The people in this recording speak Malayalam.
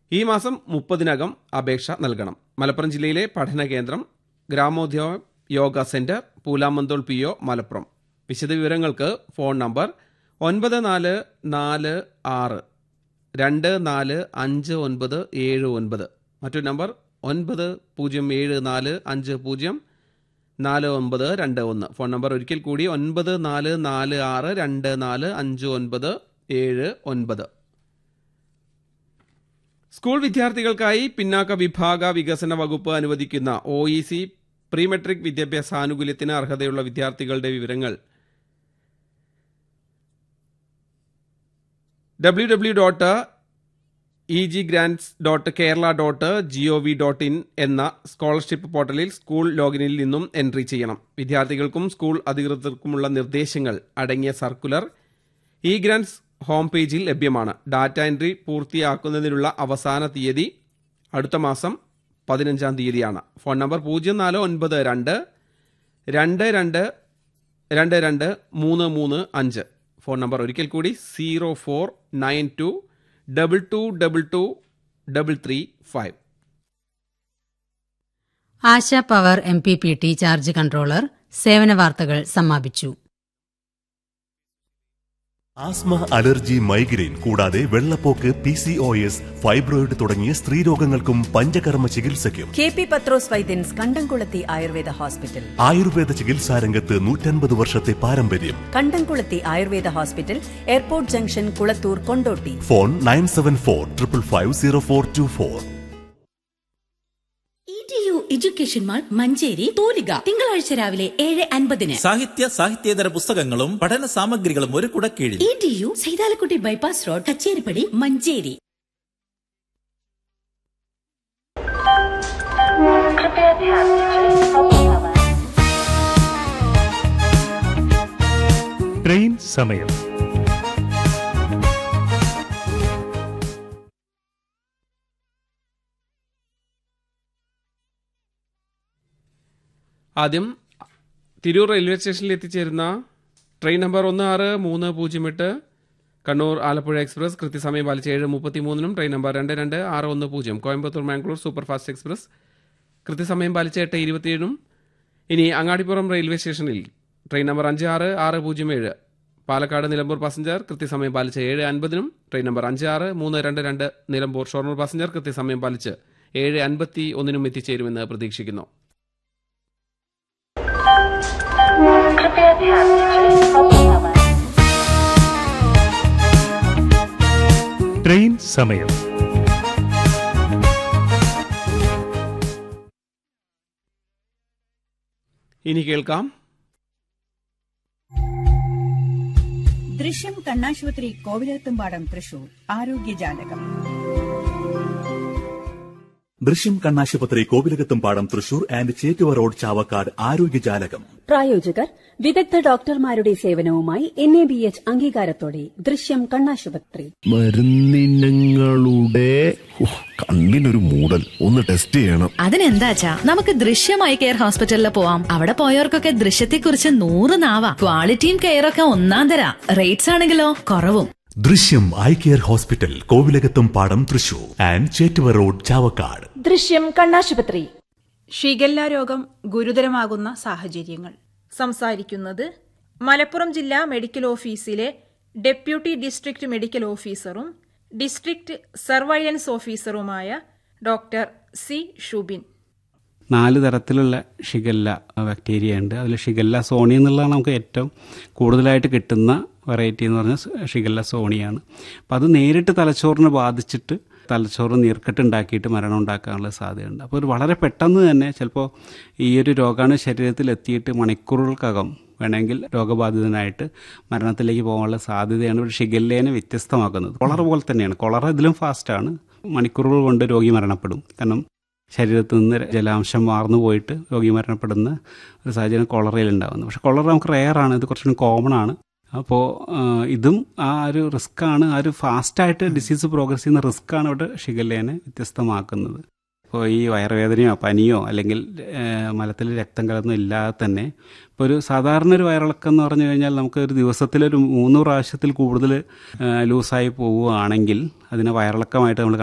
ഈ മാസം മുപ്പതിനകം അപേക്ഷ നൽകണം മലപ്പുറം ജില്ലയിലെ പഠന കേന്ദ്രം Gramodyoga yoga centre Pulamanthole P O Malappuram വിശദവിവരങ്ങൾക്ക് ഫോൺ നമ്പർ ഒൻപത് നാല് നാല് ആറ് രണ്ട് നാല് അഞ്ച് ഒൻപത് ഏഴ് ഒൻപത് മറ്റൊരു നമ്പർ ഒൻപത് പൂജ്യം ഏഴ് നാല് അഞ്ച് പൂജ്യം നാല് ഒൻപത് രണ്ട് ഒന്ന് ഫോൺ നമ്പർ ഒരിക്കൽ കൂടി ഒൻപത് നാല് നാല് ആറ് രണ്ട് നാല് അഞ്ച് ഒൻപത് ഏഴ് ഒൻപത് സ്കൂൾ വിദ്യാർത്ഥികൾക്കായി പിന്നാക്ക വിഭാഗ വികസന വകുപ്പ് അനുവദിക്കുന്ന ഒ ഇ സി പ്രീമെട്രിക് വിദ്യാഭ്യാസ ആനുകൂല്യത്തിന് അർഹതയുള്ള വിദ്യാർത്ഥികളുടെ വിവരങ്ങൾ W W dot E G grants dot Kerala dot G O V dot in എന്ന സ്കോളർഷിപ്പ് പോർട്ടലിൽ സ്കൂൾ ലോഗിനിൽ നിന്നും എൻട്രി ചെയ്യണം വിദ്യാർത്ഥികൾക്കും സ്കൂൾ അധികൃതർക്കുമുള്ള നിർദ്ദേശങ്ങൾ അടങ്ങിയ സർക്കുലർ ഇ ഗ്രാൻഡ്സ് ഹോം പേജിൽ ലഭ്യമാണ് ഡാറ്റ എൻട്രി പൂർത്തിയാക്കുന്നതിനുള്ള അവസാന തീയതി അടുത്ത മാസം പതിനഞ്ചാം തീയതിയാണ് ഫോൺ നമ്പർ പൂജ്യം നാല് ഒൻപത് രണ്ട് രണ്ട് രണ്ട് രണ്ട് രണ്ട് മൂന്ന് മൂന്ന് അഞ്ച് ഫോൺ നമ്പർ ഒരിക്കൽ കൂടി zero four nine two double two double two double three five Asha power M P P T charge controller സേവന വാർത്തകൾ സമാപിച്ചു ആസ്മ അലർജി മൈഗ്രെയിൻ കൂടാതെ വെള്ളപ്പോക്ക് P C O S fibroid തുടങ്ങിയ സ്ത്രീരോഗങ്ങൾക്കും പഞ്ചകർമ്മ ചികിത്സയ്ക്കും കെ പി പത്രോസ് വൈദ്യൻസ് കണ്ടംകുളത്തി ആയുർവേദ ഹോസ്പിറ്റൽ ആയുർവേദ ചികിത്സാ രംഗത്ത് നൂറ്റൻപത് വർഷത്തെ പാരമ്പര്യം Kandamkulathi Ayurveda hospital airport junction Kulathur Kondotty phone nine seven four triple five zero four two four E T U education mall Manjeri തൂലിക തിങ്കളാഴ്ച രാവിലെ ഏഴ് അൻപതിന് സാഹിത്യ സാഹിത്യേതര പുസ്തകങ്ങളും പഠന സാമഗ്രികളും ഒരു കുടക്കീഴിൽ E T U Saithalakutty bypass road Kacheripadi Manjeri train സമയം ആദ്യം തിരൂർ റെയിൽവേ സ്റ്റേഷനിൽ എത്തിച്ചേരുന്ന ട്രെയിൻ നമ്പർ ഒന്ന് ആറ് മൂന്ന് പൂജ്യം എട്ട് കണ്ണൂർ ആലപ്പുഴ എക്സ്പ്രസ് കൃത്യസമയം പാലിച്ച് ഏഴ് മുപ്പത്തി മൂന്നിനും ട്രെയിൻ നമ്പർ രണ്ട് രണ്ട് ആറ് ഒന്ന് പൂജ്യം കോയമ്പത്തൂർ മാംഗ്ലൂർ സൂപ്പർഫാസ്റ്റ് എക്സ്പ്രസ് കൃത്യസമയം പാലിച്ച് എട്ട് ഇരുപത്തിയേഴും ഇനി അങ്ങാടിപ്പുറം റെയിൽവേ സ്റ്റേഷനിൽ ട്രെയിൻ നമ്പർ അഞ്ച് ആറ് ആറ് പൂജ്യം ഏഴ് പാലക്കാട് നിലമ്പൂർ പാസഞ്ചർ കൃത്യസമയം പാലിച്ച് ഏഴ് അൻപതിനും ട്രെയിൻ നമ്പർ അഞ്ച് ആറ് മൂന്ന് രണ്ട് രണ്ട് നിലമ്പൂർ ഷൊർണൂർ പാസഞ്ചർ കൃത്യസമയം പാലിച്ച് ഏഴ് അൻപത്തി ഒന്നിനും എത്തിച്ചേരുമെന്ന് പ്രതീക്ഷിക്കുന്നു ട്രെയിൻ സമയം ഇനി കേൾക്കാം ദൃശ്യം കണ്ണാശുപത്രി കോവിലത്തുംപാടം തൃശൂർ ആരോഗ്യജാലകം ദൃശ്യം കണ്ണാശുപത്രി Kovilakathumpadam Thrissur and Chettuva road Chavakkad ആരോഗ്യജാലകം പ്രായോജകർ വിദഗ്ധ ഡോക്ടർമാരുടെ സേവനവുമായി എൻ എ ബി എച്ച് അംഗീകാരത്തോടെ ദൃശ്യം കണ്ണാശുപത്രി മരുന്നിനങ്ങളുടെ ഉഫ്, കണ്ണിനൊരു മൂടൽ ഒന്ന് ടെസ്റ്റ് ചെയ്യണം അതിനെന്താച്ചാ നമുക്ക് ദൃശ്യമായി കെയർ ഹോസ്പിറ്റലിൽ പോവാം അവിടെ പോയവർക്കൊക്കെ ദൃശ്യത്തെക്കുറിച്ച് നൂറ് നാവാ ക്വാളിറ്റിയും കെയറൊക്കെ ഒന്നാം തരാ റേറ്റ്സ് ആണെങ്കിലോ കുറവും ദൃശ്യം eye care hospital Kovilakathumpadam Thrissur and Chettuva road Chavakkad Drishyam കണ്ണാശുപത്രി ഷിഗല്ല രോഗം ഗുരുതരമാകുന്ന സാഹചര്യങ്ങൾ സംസാരിക്കുന്നത് മലപ്പുറം ജില്ലാ മെഡിക്കൽ ഓഫീസിലെ ഡെപ്യൂട്ടി ഡിസ്ട്രിക്ട് മെഡിക്കൽ ഓഫീസറും ഡിസ്ട്രിക്ട് സർവൈലൻസ് ഓഫീസറുമായ ഡോക്ടർ സി ഷുബിൻ നാല് തരത്തിലുള്ള ഷിഗല്ല ബാക്ടീരിയ ഉണ്ട് അതിൽ ഷിഗല്ല സോണി എന്നുള്ളതാണ് നമുക്ക് ഏറ്റവും കൂടുതലായിട്ട് കിട്ടുന്ന വെറൈറ്റി എന്ന് പറഞ്ഞാൽ ഷിഗല്ല സോണിയാണ് അപ്പം അത് നേരിട്ട് തലച്ചോറിനെ ബാധിച്ചിട്ട് തലച്ചോറ് നീർക്കെട്ട് ഉണ്ടാക്കിയിട്ട് മരണം ഉണ്ടാക്കാനുള്ള സാധ്യതയുണ്ട് അപ്പോൾ ഒരു വളരെ പെട്ടെന്ന് തന്നെ ചിലപ്പോൾ ഈ ഒരു രോഗാണു ശരീരത്തിൽ എത്തിയിട്ട് മണിക്കൂറുകൾക്കകം വേണമെങ്കിൽ രോഗബാധിതനായിട്ട് മരണത്തിലേക്ക് പോകാനുള്ള സാധ്യതയാണ് ഒരു ഷിഗല്ലേനെ വ്യത്യസ്തമാക്കുന്നത് കൊളറ പോലെ തന്നെയാണ് കൊളറ ഇതിലും ഫാസ്റ്റാണ് മണിക്കൂറുകൾ കൊണ്ട് രോഗി മരണപ്പെടും കാരണം ശരീരത്തിൽ നിന്ന് ജലാംശം വാർന്നു പോയിട്ട് രോഗി മരണപ്പെടുന്ന ഒരു സാഹചര്യം കൊളറയിൽ ഉണ്ടാകുന്നത് പക്ഷേ കൊളറ നമുക്ക് റെയറാണ് ഇത് കുറച്ചുകൂടി കോമൺ ആണ് അപ്പോൾ ഇതും ആ ഒരു റിസ്ക്കാണ് ആ ഒരു ഫാസ്റ്റായിട്ട് ഡിസീസ് പ്രോഗ്രസ് ചെയ്യുന്ന റിസ്ക്കാണ് ഇവിടെ ഷിഗല്ലേനെ വ്യത്യസ്തമാക്കുന്നത് ഇപ്പോൾ ഈ വയറുവേദനയോ പനിയോ അല്ലെങ്കിൽ മലത്തിൽ രക്തം കലർന്നോ ഇല്ലാതെ തന്നെ ഇപ്പോൾ ഒരു സാധാരണ ഒരു വയറിളക്കം എന്ന് പറഞ്ഞു കഴിഞ്ഞാൽ നമുക്ക് ഒരു ദിവസത്തിലൊരു മൂന്ന് പ്രാവശ്യത്തിൽ കൂടുതൽ ലൂസായി പോവുകയാണെങ്കിൽ അതിനെ വയറിളക്കമായിട്ട് നമ്മൾ